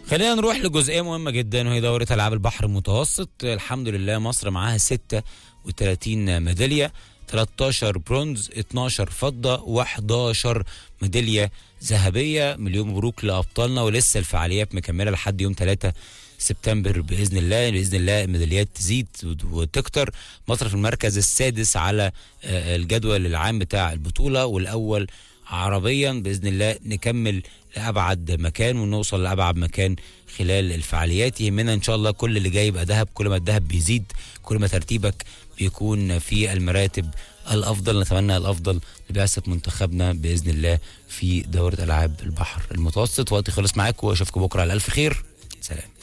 خلينا نروح لجزئيه مهمه جدا وهي دوره العاب البحر المتوسط الحمد لله مصر معاها 36 ميداليه 13 برونز 12 فضه و11 ميداليه ذهبيه مليون مبروك لابطالنا ولسه الفعاليات مكمله لحد يوم 3 سبتمبر باذن الله باذن الله الميداليات تزيد وتكتر مصر في المركز السادس على آه، الجدول العام بتاع البطوله والاول عربيا باذن الله نكمل لابعد مكان ونوصل لابعد مكان خلال الفعاليات يهمنا ان شاء الله كل اللي جاي يبقى ذهب كل ما الذهب بيزيد كل ما ترتيبك بيكون في المراتب الافضل نتمنى الافضل لبعثه منتخبنا باذن الله في دوره العاب البحر المتوسط وقتي خلص معاكم واشوفكم بكره على الف خير سلام